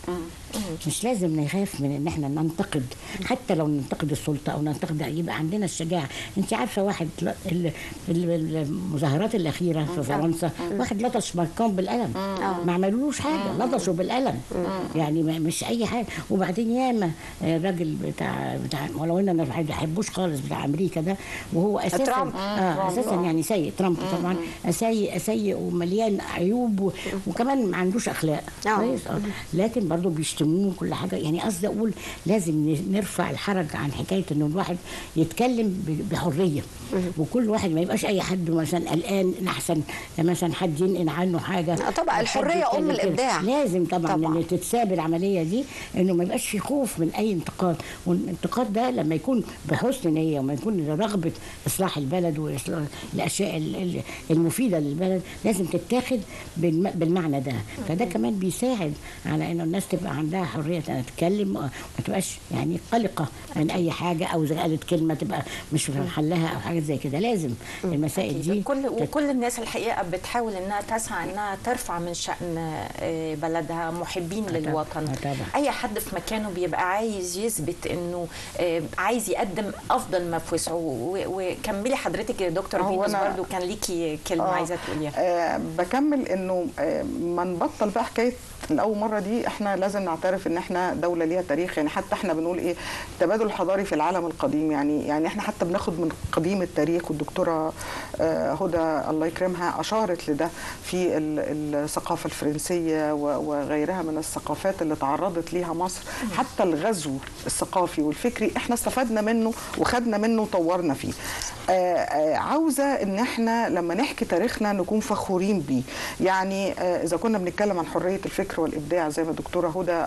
مش لازم نخاف من ان احنا ننتقد حتى لو ننتقد السلطه او ننتقد يبقى عندنا الشجاعه انت عارفه واحد ل- ال- ال- المظاهرات الاخيره في فرنسا واحد لطش مكان بالقلم ما عملولوش حاجه لطشوا بالقلم يعني ما- مش اي حاجه وبعدين ياما آه، الراجل بتاع بتاع ولو ان انا ما بحبوش خالص بتاع امريكا ده وهو اساسا ترامب. اه اساسا يعني سيء ترامب طبعا سيء سيء ومليان عيوب و- وكمان ما عندوش اخلاق آه. كويس اه لكن برضه بيشتموه كل حاجه يعني قصدي اقول لازم ن- نرفع الحرج عن حكايه انه الواحد يتكلم ب- بحريه وكل واحد ما يبقاش اي حد مثلا قلقان إن احسن مثلا حد ينقل عنه حاجه آه، طبعا أو حد الحرية أم يتكلم كده. الإبداع. لازم طبعا, طبعاً. طبعا. ان تتساب العمليه دي انه ما يبقاش في خوف من اي انتقاد والانتقاد ده لما يكون بحسن نيه وما يكون لرغبه اصلاح البلد واصلاح الاشياء ال- ال- المفيده للبلد لازم تتاخد بالم- بالمعنى ده فده كمان بيساعد على انه الناس تبقى عندها حريه انها تتكلم ما تبقاش يعني قلقه من اي حاجه او اذا قالت كلمه تبقى مش في محلها او حاجات زي كده لازم المسائل دي كل تت- وكل الناس الحقيقه بتحاول انها تسعى انها ترفع من شان آه، بلدها محبين طبعاً. للوطن آه، طبعاً. اي حد في مكانه بيبقى عايز يثبت انه آه، عايز يقدم افضل ما في وسعه و- وكملي حضرتك يا دكتور هو فينوس أنا- برضو كان ليكي كلمه آه، عايزه تقوليها آه بكمل انه آه ما نبطل بقى حكايه الاول مره دي احنا لازم نعترف ان احنا دوله ليها تاريخ يعني حتى احنا بنقول ايه التبادل الحضاري في العالم القديم يعني يعني احنا حتى بناخد من قديم التاريخ والدكتوره آه هدى الله يكرمها اشارت لده في ال- الثقافه الفرنسيه و- وغيرها من الثقافات اللي تعرضت ليها مصر حتى الغزو الثقافي والفكري احنا استفدنا منه وخدنا منه وطورنا فيه آه، آه، عاوزه ان احنا لما نحكي تاريخنا نكون فخورين بيه يعني آه، اذا كنا بنتكلم عن حريه الفكر والابداع زي ما الدكتوره هدى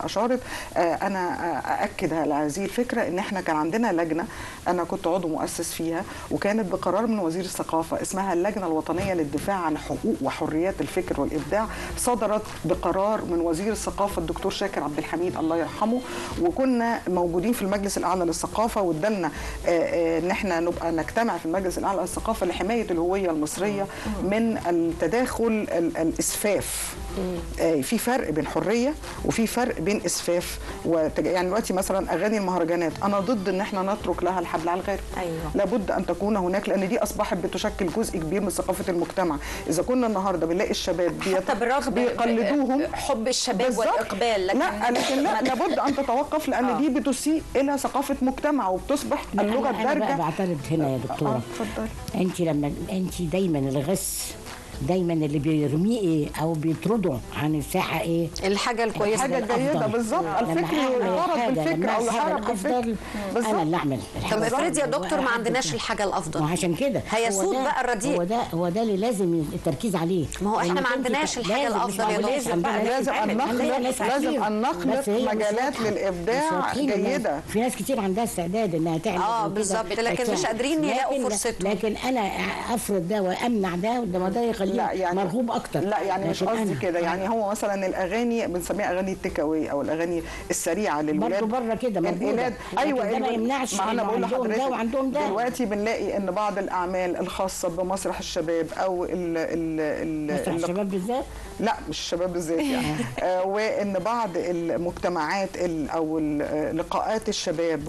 ما اشارت آه، انا آه، ااكد على هذه الفكره ان احنا كان عندنا لجنه انا كنت عضو مؤسس فيها وكانت بقرار من وزير الثقافه اسمها اللجنه الوطنيه للدفاع عن حقوق وحريات الفكر والابداع صدرت بقرار من وزير الثقافه الدكتور شاكر عبد الحميد الله يرحمه وكنا موجودين في المجلس الاعلى للثقافه وادالنا آه، آه، ان احنا نبقى نجتمع في المجلس الاعلى للثقافه لحمايه الهويه المصريه من التداخل ال- الاسفاف آه، في فرق بين حريه وفي فرق بين اسفاف وتج... يعني دلوقتي مثلا اغاني المهرجانات انا ضد ان احنا نترك لها الحبل على الغارب أيوة. لابد ان تكون هناك لان دي اصبحت بتشكل جزء كبير من ثقافه المجتمع اذا كنا النهارده بنلاقي الشباب بيت- حتى بالرغم بيقلدوهم حب الشباب بالظبط. والاقبال لكن لا لكن لا لابد ان تتوقف لان آه. دي بتسيء الى ثقافه مجتمع وبتصبح اللغه أنا- أنا بقى الدارجه بعترض هنا يا اه دكتوره اتفضلي انت لما انت دايما الغس دايما اللي بيرميه ايه او بيطرده عن الساحه ايه الحاجه الكويسه حاجه الأفضل. جيده بالظبط لما الفكر أعمل يعرض حاجة، بالفكر لما او أعمل يحرك الافضل بالفكر انا بالظبط اللي اعمل طب الحاجة افرض يا الأفضل دكتور ما وأحب عندناش كده. الحاجه الافضل ما عشان كده هيسود هو ده- بقى الرديء. هو ده هو ده اللي لازم التركيز عليه ما هو إحنا إنك ما أنت عندناش الحاجة لازم- الأفضل مش يا معقولة دكتور. عندنا ناس لازم أن عندنا نخلق- ناس لازم كتير. أن نخلق بس هي مش مجالات واضحة. للإبداع مش واضحين الناس. جيدة. في ناس كتير عندها استعداد انها تعمل آه، وكده. بالظبط، لكن بس مش قادرين يلاقوا لكن- فرصتهم. لكن انا افرض ده وامنع ده ده ما ده يخليه لا يعني مرغوب اكتر لا يعني مش لكن قصدي أنا- كده يعني هو مثلا الاغاني بنسميها اغاني التيك أواي او الاغاني السريعه للولاد برضه بره كده موجودة. الإيلاد لكن ايوه ده ما الول- يمنعش ما انا إنه بقول عندهم ده لحضرتك وعندهم ده. دلوقتي بنلاقي ان بعض الاعمال الخاصه بمسرح الشباب او ال ال ال مسرح ال- الشباب بالذات لا مش الشباب بالذات يعني آه وان بعض المجتمعات ال- او ال- لقاءات الشباب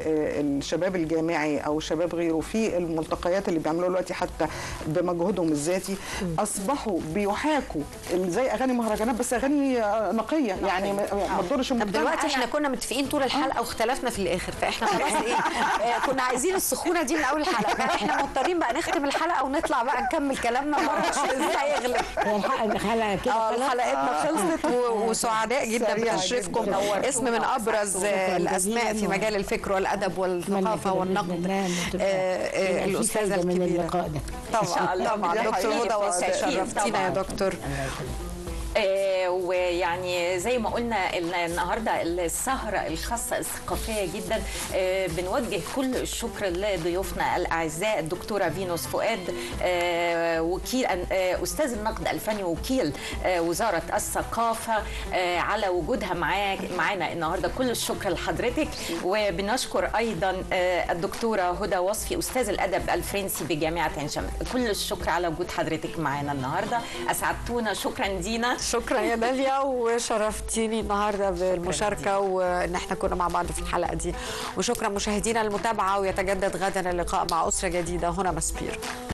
والشباب الجامعي او شباب غيره في الملتقيات اللي بيعملوها دلوقتي حتى بمجهودهم الذاتي اصبحوا بيحاكوا ال- زي اغاني مهرجانات بس اغاني آه، نقيه يعني ما ما تضرش طب المجتمع دلوقتي احنا كنا متفقين طول الحلقه واختلفنا في الاخر فاحنا خلاص ايه آه، كنا عايزين السخونه دي من اول الحلقه فاحنا مضطرين بقى نختم الحلقه ونطلع بقى نكمل كلامنا مره ازاي هيغلب هي الحلقه الحلقه كده اه خلاص. حلقتنا خلصت و- وسعداء جدا سريعة بتشرفكم جداً. اسم من ابرز آه، الاسماء في جزيلاً. مجال الفكر والادب والثقافه كده بإذن والنقد الله إن تبقى- آه، آه، يبقى في الاستاذه فايدة من الكبيره اللقاء ده طبعا الله. طبعا دي دكتور حقيقة. هدى وصفي أكيد شرفتينا يا طبعاً. دكتور آه، ويعني زي ما قلنا ال- النهارده السهره الخاصه الثقافيه جدا آه، بنوجه كل الشكر لضيوفنا الاعزاء الدكتوره فينوس فؤاد آه، وكيل آه، استاذ النقد الفني وكيل آه، وزاره الثقافه آه، على وجودها معاك معانا النهارده كل الشكر لحضرتك وبنشكر ايضا آه، الدكتوره هدى وصفي استاذ الادب الفرنسي بجامعه عين شمس كل الشكر على وجود حضرتك معانا النهارده اسعدتونا شكرا دينا شكرا يا داليا وشرفتيني النهارده بالمشاركه وان احنا كنا مع بعض في الحلقه دي وشكرا مشاهدينا المتابعه ويتجدد غدا اللقاء مع اسره جديده هنا مسبير